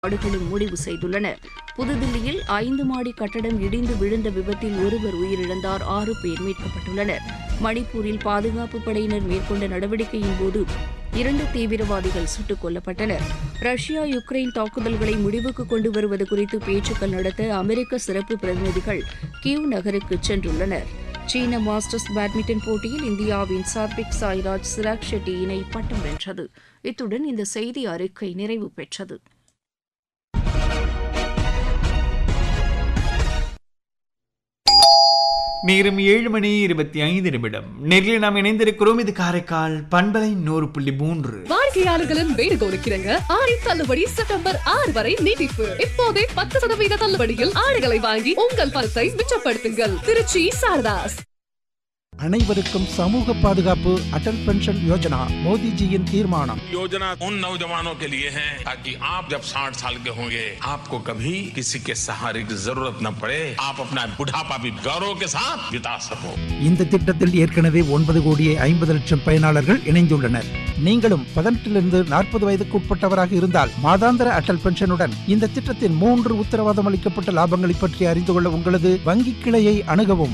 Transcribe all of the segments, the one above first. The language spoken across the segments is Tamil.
நாடுகளும் முடிவு செய்துள்ளன புதுதில்லியில் ஐந்து மாடி கட்டடம் இடிந்து விழுந்த விபத்தில் ஒருவர் உயிரிழந்தார் ஆறு பேர் மீட்கப்பட்டுள்ளனர் மணிப்பூரில் பாதுகாப்பு படையினர் மேற்கொண்ட நடவடிக்கையின் போது இரண்டு தீவிரவாதிகள் சுட்டுக் கொல்லப்பட்டனர் ரஷ்யா யுக்ரைன் தாக்குதல்களை முடிவுக்கு கொண்டு வருவது குறித்து பேச்சுக்கள் நடத்த அமெரிக்க சிறப்பு பிரதிநிதிகள் கியூ நகருக்கு சென்றுள்ளனர் சீன மாஸ்டர்ஸ் பேட்மிண்டன் போட்டியில் இந்தியாவின் சாத்விக் சாய்ராஜ் சிராக் ஷெட்டி இணை பட்டம் வென்றது இத்துடன் இந்த செய்தி அறிக்கை நிறைவு பெற்றது நேரம் ஏழு மணி இருபத்தி ஐந்து நிமிடம் நேரில் நாம் இணைந்திருக்கிறோம் இது காரைக்கால் பண்பலை நூறு புள்ளி மூன்று வாடிக்கையாளர்களின் வேண்டுகோளுக்கிறங்க ஆடி தள்ளுபடி செப்டம்பர் ஆறு வரை நீட்டிப்பு இப்போதே பத்து சதவீத தள்ளுபடியில் ஆடைகளை வாங்கி உங்கள் பணத்தை மிச்சப்படுத்துங்கள் திருச்சி சாரதாஸ் அனைவருக்கும் சமூக பாதுகாப்பு அடல் பென்ஷன் யோஜனா மோடிஜியின் தீர்மானம் योजना उन नौजवानों के लिए है ताकि आप जब 60 साल के होंगे आपको कभी किसी के सहारे की जरूरत न पड़े आप अपना बुढ़ापा भी गौरव के साथ बिता सको இந்த திட்டத்தில் ஏற்கனவே ஒன்பது கோடியே ஐம்பது லட்சம் பயனாளர்கள் இணைந்துள்ளனர் நீங்களும் பதினெட்டிலிருந்து நாற்பது வயதுக்கு உட்பட்டவராக இருந்தால் மாதாந்திர அடல் பென்ஷனுடன் இந்த திட்டத்தின் மூன்று உத்தரவாதம் அளிக்கப்பட்ட லாபங்களை பற்றி அறிந்து கொள்ள உங்களது வங்கி கிளையை அணுகவும்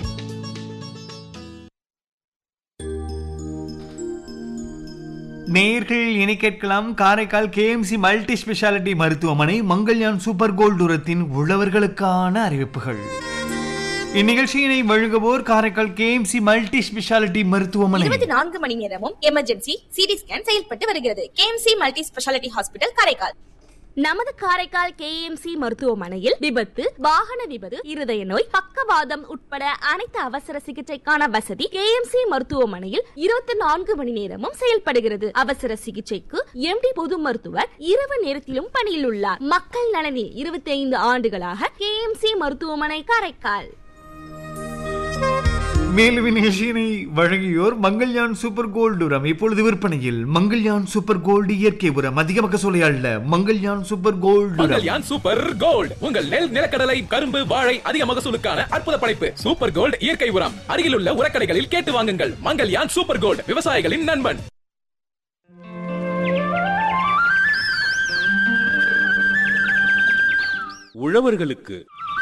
நேர்கள் இணை கேட்கலாம் காரைக்கால் கேஎம்சி மல்டி ஸ்பெஷாலிட்டி மருத்துவமனை மங்கள்யான் சூப்பர் கோல்டு உரத்தின் உழவர்களுக்கான அறிவிப்புகள் இந்நிகழ்ச்சியினை வழங்குவோர் காரைக்கால் கேஎம்சி மல்டி ஸ்பெஷாலிட்டி மருத்துவமனை இருபத்தி நான்கு மணி நேரமும் எமர்ஜென்சி சிடி ஸ்கேன் செயல்பட்டு வருகிறது KMC multi speciality hospital Karaikal நமது காரைக்கால் கேஎம்சி மருத்துவமனையில் விபத்து வாகன விபத்து இருதய நோய் பக்கவாதம் உட்பட அனைத்து அவசர சிகிச்சைக்கான வசதி கேஎம்சி மருத்துவமனையில் இருபத்தி நான்கு மணி நேரமும் செயல்படுகிறது அவசர சிகிச்சைக்கு எம்டி பொது மருத்துவர் இரவு நேரத்திலும் பணியில் உள்ளார் மக்கள் நலனில் இருபத்தி ஐந்து ஆண்டுகளாக கேஎம்சி மருத்துவமனை காரைக்கால் மேலும் இந்நிகழ்ச்சியினை வழங்கியோர் மங்கள்யான் சூப்பர் கோல்டு உரம் இப்பொழுது விற்பனையில் மங்கள்யான் சூப்பர் கோல்டு இயற்கை உரம் அதிக மகசூலை அல்ல மங்கள்யான் சூப்பர் கோல்டு உரம் மங்கல்யான் சூப்பர் கோல்ட் உங்கள் நெல் நிலக்கடலை கரும்பு வாழை அதிக மகசூலுக்கான அற்புத படைப்பு சூப்பர் கோல்ட் இயற்கை உரம் அருகிலுள்ள உரக்கடைகளில் கேட்டு வாங்குங்கள் மங்கல்யான் சூப்பர் கோல்ட் விவசாயிகளின் நண்பன் உழவர்களுக்கு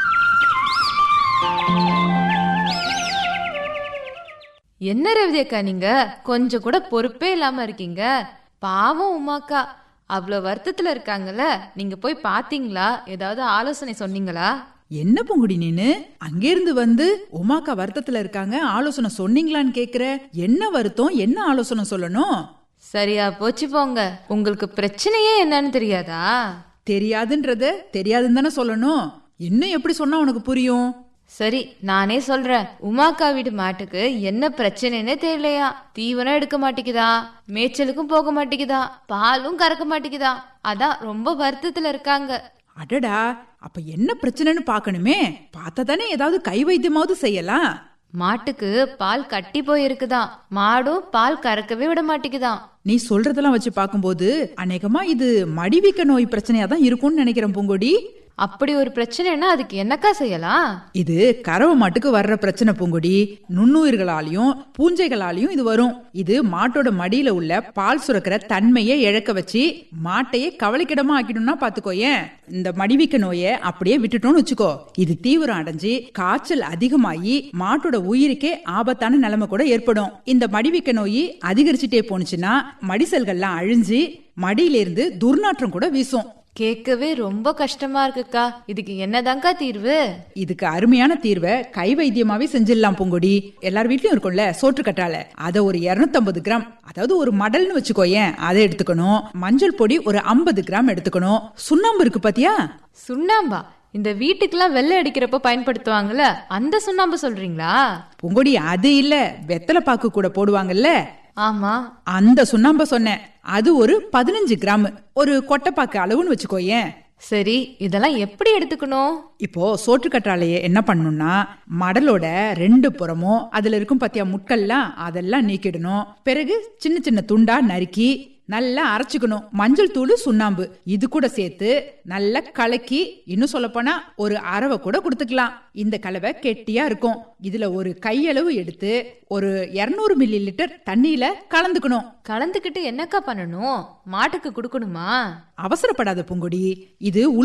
என்ன ரவி அக்கா நீங்க கொஞ்சம் கூட பொறுப்பே இல்லாம இருக்கீங்க பாவம் உமாக்கா அவ்வளோ வருத்தத்துல இருக்காங்கல்ல நீங்க போய் பாத்தீங்களா ஏதாவது ஆலோசனை சொன்னீங்களா என்ன பொங்குடி நீனு அங்கிருந்து வந்து உமாக்கா வருத்தத்துல இருக்காங்க ஆலோசனை சொன்னீங்களான்னு கேக்குற என்ன வருத்தம் என்ன ஆலோசனை சொல்லணும் சரியா போச்சு போங்க உங்களுக்கு பிரச்சனையே என்னன்னு தெரியாதா தெரியாதுன்றத தெரியாதுன்னு தானே சொல்லணும் இன்னும் எப்படி சொன்னா உனக்கு புரியும் சரி நானே சொல்றேன் உமாக்கா வீட்டு மாட்டுக்கு என்ன பிரச்சனைன்னே தெரியலையா தீவனம் எடுக்க மாட்டேங்குதா மேய்ச்சலுக்கும் போக மாட்டேங்குதா பாலும் கறக்க மாட்டேங்குதா அதான் ரொம்ப வருத்தத்துல இருக்காங்க அடடா அப்ப என்ன பிரச்சனைன்னு பார்க்கணுமே பார்த்தா தானே ஏதாவது கை வைத்தியமாவது செய்யலாம் மாட்டுக்கு பால் கட்டி போயிருக்குதாம் மாடும் பால் கறக்கவே விட மாட்டேங்குதாம் நீ சொல்றதெல்லாம் வச்சு பார்க்கும்போது அநேகமா இது மடிவீக்க நோய் பிரச்சனையா தான் இருக்கும்னு நினைக்கிறேன் பூங்கொடி அப்படி ஒரு பிரச்சனைனா அதுக்கு என்னக்கா செய்யலாம் இது கறவை மாட்டுக்கு வர்ற பிரச்சனை பூங்கொடி நுண்ணுயிர்களாலையும் பூஞ்சைகளாலையும் இது வரும் இது மாட்டோட மடியில உள்ள பால் சுரக்கிற தன்மையை இழக்க வச்சு மாட்டையே கவலைக்கிடமா ஆக்கிடும்னா பாத்துக்கோயேன் இந்த மடிவிக்க நோயை அப்படியே விட்டுட்டோம்னு வச்சுக்கோ இது தீவிரம் அடைஞ்சு காய்ச்சல் அதிகமாகி மாட்டோட உயிருக்கே ஆபத்தான நிலைமை கூட ஏற்படும் இந்த மடிவிக்க நோய் அதிகரிச்சுட்டே போனுச்சுன்னா மடிசல்கள்லாம் அழிஞ்சு மடியிலிருந்து துர்நாற்றம் கூட வீசும் கேட்கவே ரொம்ப கஷ்டமா இருக்குக்கா இதுக்கு என்னதாnkா தீர்வு இதுக்கு அருமையான தீர்வை கை வைத்தியமாவே செஞ்சிடலாம் பூங்கொடி எல்லார் வீட்லயும் இருக்கும்ல சோற்று கற்றாழை அதை ஒரு 250 கிராம் அதாவது ஒரு மடல்னு வச்சுக்கோயேன் அதை எடுத்துக்கணும் மஞ்சள் பொடி ஒரு 50 கிராம் எடுத்துக்கணும் சுண்ணாம்பு இருக்கு பாத்தியா சுண்ணாம்பா இந்த வீட்டுக்கெல்லாம் வெள்ளை அடிக்கிறப்ப பயன்படுத்துவாங்கல்ல அந்த சுண்ணாம்பு சொல்றீங்களா பூங்கொடி அது இல்ல வெத்தலை பாக்கு கூட போடுவாங்கல்ல ஆமா அந்த சுண்ணாம்ப சொன்னேன் அது ஒரு பதினஞ்சு கிராம் ஒரு கொட்டைப்பாக்கு அளவுன்னு வச்சுக்கோயேன் சரி இதெல்லாம் எப்படி எடுத்துக்கணும் இப்போ சோற்று கற்றாழைய என்ன பண்ணணும்னா மடலோட ரெண்டு புறமும் அதுல இருக்கும் பாத்தியா முட்கள்லாம் அதெல்லாம் நீக்கிடணும் பிறகு சின்ன சின்ன துண்டா நறுக்கி நல்லா அரைச்சுக்கணும் மஞ்சள் தூள் சுண்ணாம்பு இது கூட சேர்த்து நல்லா கலக்கி இன்னும் சொல்லப்போனா ஒரு அரவை கூட கொடுத்துக்கலாம் இந்த கலவை கெட்டியா இருக்கும் இதுல ஒரு கையளவு எடுத்து ஒரு 200 மில்லி லிட்டர் தண்ணியில கலந்துக்கணும் கலந்துக்கிட்டு என்னக்கா பண்ணணும் மாட்டுக்கு கொடுக்கணுமா அவசரப்படாத பூங்கொடி இது